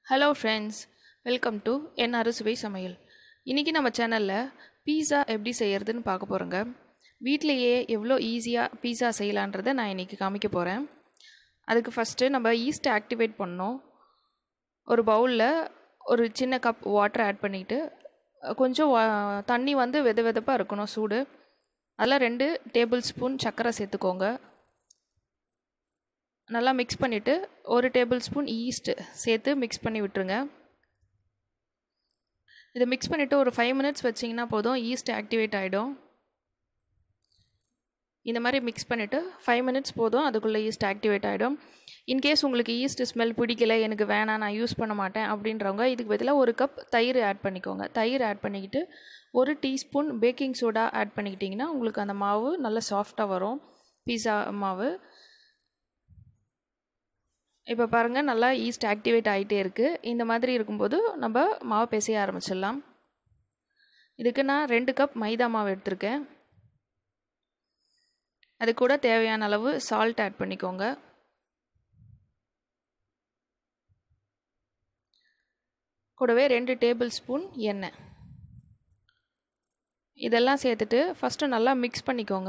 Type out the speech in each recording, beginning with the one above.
hello friends welcome to என் அறுசுவை சமையல் இன்றைக்கி நம்ம சேனலில் பீஸா எப்படி செய்கிறதுன்னு பார்க்க போகிறோங்க வீட்டிலையே எவ்வளோ ஈஸியாக பீஸா செய்யலான்றதை நான் இன்றைக்கி காமிக்க போகிறேன் அதுக்கு ஃபஸ்ட்டு நம்ம ஈஸ்ட்டை ஆக்டிவேட் பண்ணோம் ஒரு பவுலில் ஒரு சின்ன கப் வாட்டர் ஆட் பண்ணிவிட்டு கொஞ்சம் வா- தண்ணி வந்து வெது வெதுப்பாக இருக்கணும் சூடு அதில் ரெண்டு டேபிள் ஸ்பூன் சர்க்கரை சேர்த்துக்கோங்க நல்லா மிக்ஸ் பண்ணிவிட்டு ஒரு டேபிள் ஸ்பூன் ஈஸ்ட் சேர்த்து மிக்ஸ் பண்ணி விட்டுருங்க இதை மிக்ஸ் பண்ணிவிட்டு ஒரு ஃபைவ் மினிட்ஸ் வச்சிங்கன்னா போதும் ஈஸ்ட் ஆக்டிவேட் ஆகிடும் இந்த மாதிரி மிக்ஸ் பண்ணிவிட்டு ஃபைவ் மினிட்ஸ் போதும் அதுக்குள்ளே ஈஸ்ட் ஆக்டிவேட் ஆகிடும் இன்கேஸ் உங்களுக்கு ஈஸ்ட் ஸ்மெல் பிடிக்கல எனக்கு வேணாம் நான் யூஸ் பண்ண மாட்டேன் அப்படின்றவங்க இதுக்கு பதிலாக ஒரு கப் தயிர் ஆட் பண்ணிக்கோங்க தயிர் ஆட் பண்ணிக்கிட்டு ஒரு டீஸ்பூன் பேக்கிங் சோடா ஆட் பண்ணிக்கிட்டிங்கன்னா உங்களுக்கு அந்த மாவு நல்லா சாஃப்டாக வரும் பீஸா மாவு இப்போ பாருங்கள் நல்லா ஈஸ்ட் ஆக்டிவேட் ஆகிட்டே இருக்குது இந்த மாதிரி இருக்கும்போது நம்ம மாவு பிசைய ஆரம்பிச்சிடலாம் இதுக்கு நான் ரெண்டு கப் மைதா மாவு எடுத்திருக்கேன் அது கூட தேவையான அளவு சால்ட் ஆட் பண்ணிக்கோங்க கூடவே ரெண்டு டேபிள் ஸ்பூன் எண்ணெய் இதெல்லாம் சேர்த்துட்டு ஃபஸ்ட்டு நல்லா மிக்ஸ் பண்ணிக்கோங்க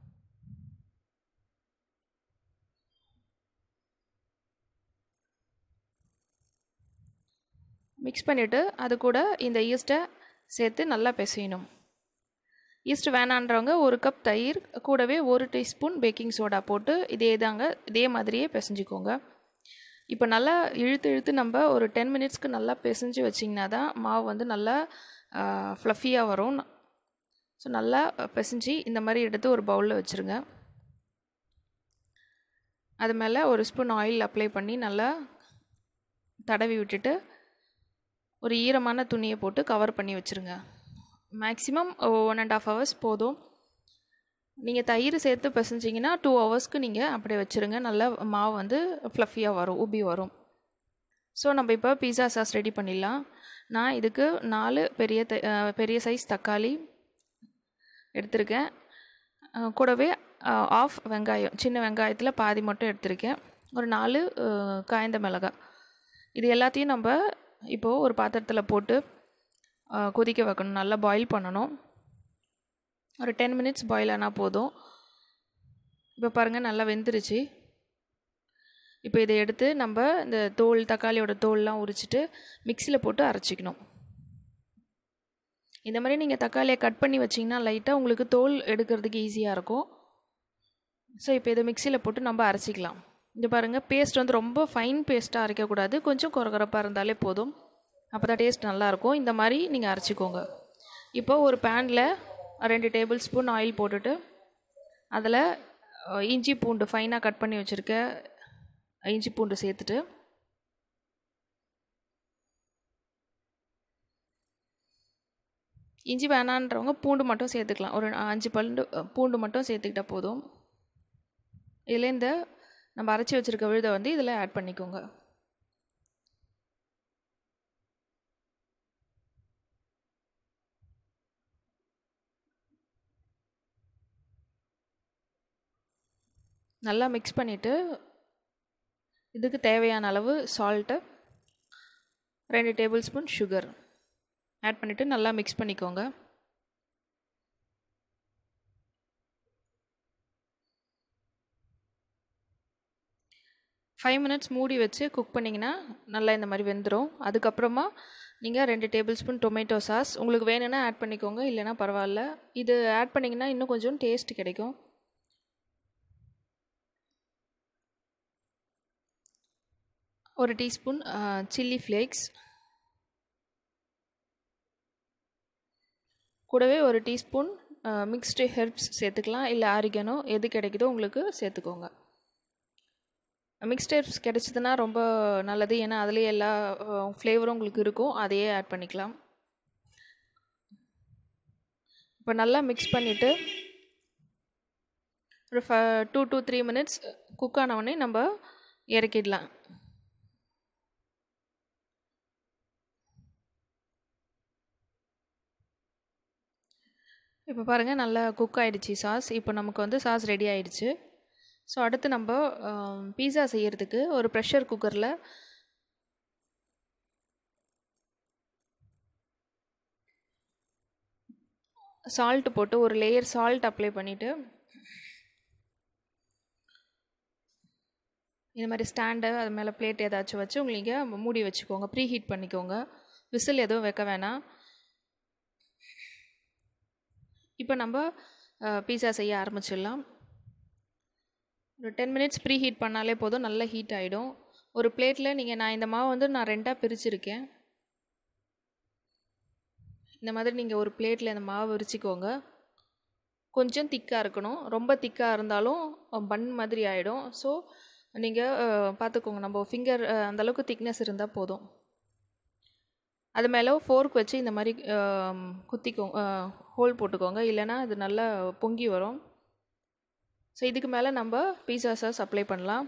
மிக்ஸ் பண்ணிவிட்டு அது கூட இந்த ஈஸ்ட்டை சேர்த்து நல்லா பிசையணும் ஈஸ்ட் வேணான்றவங்க ஒரு கப் தயிர் கூடவே ஒரு டீஸ்பூன் பேக்கிங் சோடா போட்டு இதே தாங்க இதே மாதிரியே பிசைஞ்சிக்கோங்க இப்போ நல்லா இழுத்து இழுத்து நம்ம ஒரு டென் மினிட்ஸ்க்கு நல்லா பிசைஞ்சு வச்சிங்கன்னா தான் மாவு வந்து நல்லா ஃப்ளஃபியாக வரும் ஸோ நல்லா பிசைஞ்சு இந்த மாதிரி எடுத்து ஒரு பவுலில் வச்சுருங்க அது மேலே ஒரு ஸ்பூன் ஆயில் அப்ளை பண்ணி நல்லா தடவி விட்டுட்டு ஒரு ஈரமான துணியை போட்டு கவர் பண்ணி வச்சுருங்க maximum one and half hours போதும் நீங்கள் தயிர் சேர்த்து பிசைஞ்சிங்கன்னா டூ ஹவர்ஸ்க்கு நீங்கள் அப்படியே வச்சுருங்க நல்லா மாவு வந்து ஃப்ளஃபியாக வரும் உப்பி வரும் ஸோ நம்ம இப்போ பீஸா சாஸ் ரெடி பண்ணிடலாம் நான் இதுக்கு நாலு பெரிய த அஹ் பெரிய சைஸ் தக்காளி எடுத்திருக்கேன் அஹ் கூடவே ஆஃப் வெங்காயம் சின்ன வெங்காயத்தில் பாதி மட்டும் எடுத்திருக்கேன் ஒரு நாலு அஹ் காய்ந்த மிளகாய் இது எல்லாத்தையும் நம்ம இப்போது ஒரு பாத்திரத்தில் போட்டு அஹ், கொதிக்க வைக்கணும் நல்லா பாயில் பண்ணணும் ஒரு டென் மினிட்ஸ் பாயில் ஆனால் போதும் இப்போ பாருங்கள் நல்லா வெந்துருச்சு இப்போ இதை எடுத்து நம்ம இந்த தோல் தக்காளியோட தோல்லாம் உரிச்சிட்டு மிக்சியில் போட்டு அரைச்சிக்கணும் இந்த மாதிரி நீங்கள் தக்காளியை கட் பண்ணி வச்சிங்கன்னா லைட்டாக உங்களுக்கு தோல் எடுக்கிறதுக்கு ஈஸியாக இருக்கும் ஸோ இப்போ இதை மிக்சியில் போட்டு நம்ம அரைச்சிக்கலாம் இது பாருங்கள் பேஸ்ட் வந்து ரொம்ப ஃபைன் பேஸ்ட்டாக அரைக்கக்கூடாது கொஞ்சம் குறகுறப்பாக இருந்தாலே போதும் அப்போ தான் டேஸ்ட் நல்லாயிருக்கும் இந்த மாதிரி நீங்கள் அரைச்சிக்கோங்க இப்போ ஒரு பேனில் ரெண்டு டேபிள் ஸ்பூன் ஆயில் போட்டுட்டு அதில் அஹ், இஞ்சி பூண்டு ஃபைனாக கட் பண்ணி வச்சுருக்க இஞ்சி பூண்டு சேர்த்துட்டு இஞ்சி வேணான்றவங்க பூண்டு மட்டும் சேர்த்துக்கலாம் ஒரு அஞ்சு பல்லு பூண்டு மட்டும் சேர்த்துக்கிட்டா போதும் இதில் இந்த நம்ம அரைச்சி வச்சுருக்க விழுதை வந்து இதில் ஆட் பண்ணிக்கோங்க நல்லா மிக்ஸ் பண்ணிவிட்டு இதுக்கு தேவையான அளவு சால்ட்டு ரெண்டு டேபிள் ஸ்பூன் சுகர் ஆட் பண்ணிவிட்டு நல்லா மிக்ஸ் பண்ணிக்கோங்க ஃபைவ் மினிட்ஸ் மூடி வச்சு குக் பண்ணிங்கன்னா நல்லா இந்த மாதிரி வெந்துடும் அதுக்கப்புறமா நீங்கள் ரெண்டு டேபிள் ஸ்பூன் டொமேட்டோ சாஸ் உங்களுக்கு வேணும்னா ஆட் பண்ணிக்கோங்க இல்லைன்னா பரவாயில்ல இது ஆட் பண்ணிங்கன்னா இன்னும் கொஞ்சம் டேஸ்ட் கிடைக்கும் ஒரு டீஸ்பூன் சில்லி ஃப்ளேக்ஸ் கூடவே ஒரு டீஸ்பூன் மிக்ஸ்டு ஹெர்ப்ஸ் சேர்த்துக்கலாம் இல்லை ஆரிகனோ எது கிடைக்குதோ உங்களுக்கு சேர்த்துக்கோங்க மிக்ஸ்ட் ஹெர்ப்ஸ் கிடைச்சதுன்னா ரொம்ப நல்லது ஏன்னா அதுலேயே எல்லா ஃப்ளேவரும் உங்களுக்கு இருக்கும் அதையே ஆட் பண்ணிக்கலாம் இப்போ நல்லா மிக்ஸ் பண்ணிவிட்டு ஒரு ஃப two two three minutes cook ஆனவுடனே நம்ம இறக்கிடலாம் இப்போ பாருங்கள் நல்லா குக் ஆகிடுச்சு சாஸ் இப்போ நமக்கு வந்து சாஸ் ரெடி ஆயிடுச்சு ஸோ அடுத்து நம்ம பீஸா செய்கிறதுக்கு ஒரு ப்ரெஷர் குக்கரில் சால்ட் போட்டு ஒரு லேயர் சால்ட் அப்ளை பண்ணிவிட்டு இந்த மாதிரி ஸ்டாண்டு அது மேலே பிளேட் ஏதாச்சும் வச்சு உங்களுக்கு மூடி வச்சுக்கோங்க ப்ரீ ஹீட் பண்ணிக்கோங்க விசில் எதுவும் வைக்க வேணாம் இப்போ நம்ம பீஸா செய்ய ஆரம்பிச்சிடலாம் ஒரு டென் மினிட்ஸ் ப்ரீ ஹீட் பண்ணாலே போதும் நல்லா ஹீட் ஆகிடும் ஒரு பிளேட்டில் நீங்கள் நான் இந்த மாவு வந்து நான் ரெண்டாக பிரிச்சுருக்கேன் இந்த மாதிரி நீங்கள் ஒரு பிளேட்டில் இந்த மாவு விரிச்சிக்கோங்க கொஞ்சம் திக்காக இருக்கணும் ரொம்ப திக்காக இருந்தாலும் பன் மாதிரி ஆகிடும் ஸோ நீங்கள் பார்த்துக்கோங்க நம்ம ஃபிங்கர் அந்தளவுக்கு திக்னஸ் இருந்தால் போதும் அது மேலே ஃபோர்க் வச்சு இந்த மாதிரி குத்திக்கோங்க ஹோல் போட்டுக்கோங்க இல்லைன்னா அது நல்லா பொங்கி வரும் ஸோ இதுக்கு மேலே நம்ம பீஸா சாஸ் அப்ளை பண்ணலாம்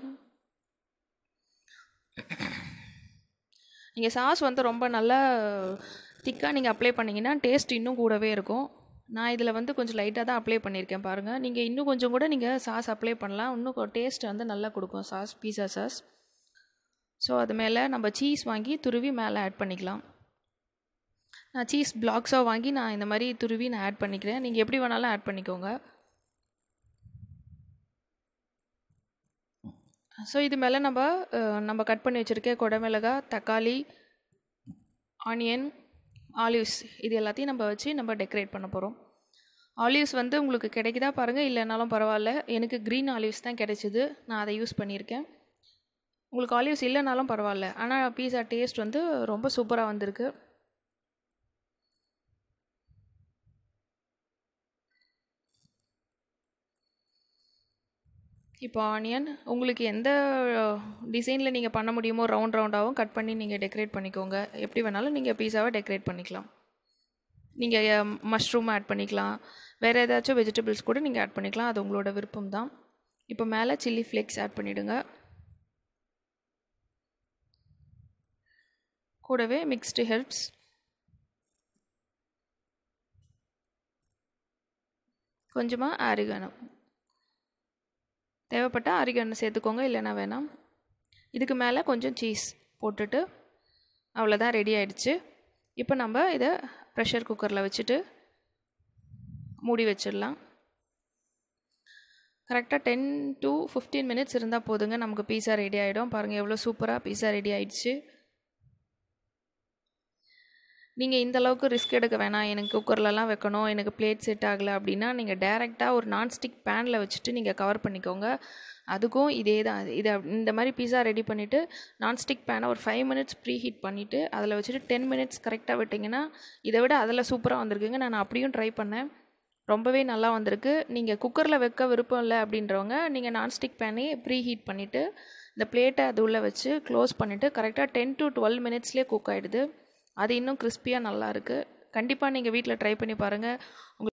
நீங்கள் சாஸ் வந்து ரொம்ப நல்லா திக்காக நீங்கள் அப்ளை பண்ணிங்கன்னா டேஸ்ட் இன்னும் கூடவே இருக்கும் நான் இதில் வந்து கொஞ்சம் லைட்டாக தான் அப்ளை பண்ணியிருக்கேன் பாருங்கள் நீங்கள் இன்னும் கொஞ்சம் கூட நீங்கள் சாஸ் அப்ளை பண்ணலாம் இன்னும் டேஸ்ட் வந்து நல்லா கொடுக்கும் சாஸ் பீஸா சாஸ் ஸோ அது மேலே நம்ம சீஸ் வாங்கி துருவி மேலே ஆட் பண்ணிக்கலாம் நான் சீஸ் பிளாக்ஸாக வாங்கி நான் இந்த மாதிரி துருவி நான் ஆட் பண்ணிக்கிறேன் நீங்கள் எப்படி வேணாலும் ஆட் பண்ணிக்கோங்க ஸோ இது மேலே நம்ம நம்ம கட் பண்ணி வச்சுருக்க குடமிளகா தக்காளி ஆனியன் ஆலிவ்ஸ் இது எல்லாத்தையும் நம்ம வச்சு நம்ம டெக்கரேட் பண்ண போகிறோம் ஆலிவ்ஸ் வந்து உங்களுக்கு கிடைக்குதா பாருங்கள் இல்லைனாலும் பரவாயில்ல எனக்கு க்ரீன் ஆலிவ்ஸ் தான் கிடைச்சிது நான் அதை யூஸ் பண்ணியிருக்கேன் உங்களுக்கு ஆலிவ்ஸ் இல்லைனாலும் பரவாயில்ல ஆனால் பீஸா டேஸ்ட் வந்து ரொம்ப சூப்பராக வந்திருக்கு இப்போ ஆனியன் உங்களுக்கு எந்த டிசைனில் நீங்கள் பண்ண முடியுமோ ரவுண்ட் ரவுண்டாகவும் கட் பண்ணி நீங்கள் டெக்கரேட் பண்ணிக்கோங்க எப்படி வேணாலும் நீங்கள் பீஸாவை டெக்கரேட் பண்ணிக்கலாம் நீங்கள் மஷ்ரூம் ஆட் பண்ணிக்கலாம் வேறு ஏதாச்சும் வெஜிடபிள்ஸ் கூட நீங்கள் ஆட் பண்ணிக்கலாம் அது உங்களோட விருப்பம் தான் இப்போ மேலே சில்லி ஃப்ளேக்ஸ் ஆட் பண்ணிவிடுங்க கூடவே மிக்ஸ்டு ஹெல்ப்ஸ் கொஞ்சமாக ஆரிகானோ தேவைப்பட்டால் அரிகன்னு சேர்த்துக்கோங்க இல்லைனா வேணாம் இதுக்கு மேலே கொஞ்சம் சீஸ் போட்டுட்டு அவ்வளோதான் ரெடி ஆயிடுச்சு இப்போ நம்ம இதை ப்ரெஷர் குக்கரில் வச்சுட்டு மூடி வச்சிடலாம் கரெக்டாக டென் டு ஃபிஃப்டீன் மினிட்ஸ் இருந்தால் போதுங்க நமக்கு பீஸா ரெடி ஆகிடும் பாருங்கள் எவ்வளோ சூப்பராக பீஸா ரெடி ஆயிடுச்சு நீங்கள் இந்த அளவுக்கு ரிஸ்க் எடுக்க வேணாம் எனக்கு குக்கர்லலாம் வைக்கணும் எனக்கு பிளேட் செட் ஆகலை அப்படின்னா நீங்கள் டேரெக்டாக ஒரு நான்ஸ்டிக் பேனில் வச்சுட்டு நீங்கள் கவர் பண்ணிக்கோங்க அதுக்கும் இதே தான் இதை இந்த மாதிரி பீஸா ரெடி பண்ணிவிட்டு நான்ஸ்டிக் பேனை ஒரு ஃபைவ் மினிட்ஸ் ப்ரீ ஹீட் பண்ணிவிட்டு அதில் வச்சுட்டு டென் மினிட்ஸ் கரெக்டாக விட்டிங்கன்னா இதை விட அதில் சூப்பராக வந்திருக்குங்க நான் அப்படியும் ட்ரை பண்ணேன் ரொம்பவே நல்லா வந்திருக்கு நீங்கள் குக்கரில் வைக்க விருப்பம் இல்லை அப்படின்றவங்க நீங்கள் நான்ஸ்டிக் பேனே ப்ரீ ஹீட் பண்ணிவிட்டு இந்த பிளேட்டை அது உள்ளே வச்சு க்ளோஸ் பண்ணிவிட்டு கரெக்டாக டென் டு டுவெல் மினிட்ஸ்லேயே குக் ஆகிடுது அது இன்னும் கிறிஸ்பியாக நல்லா இருக்குது கண்டிப்பாக நீங்கள் வீட்டில் ட்ரை பண்ணி பாருங்கள் உங்களுக்கு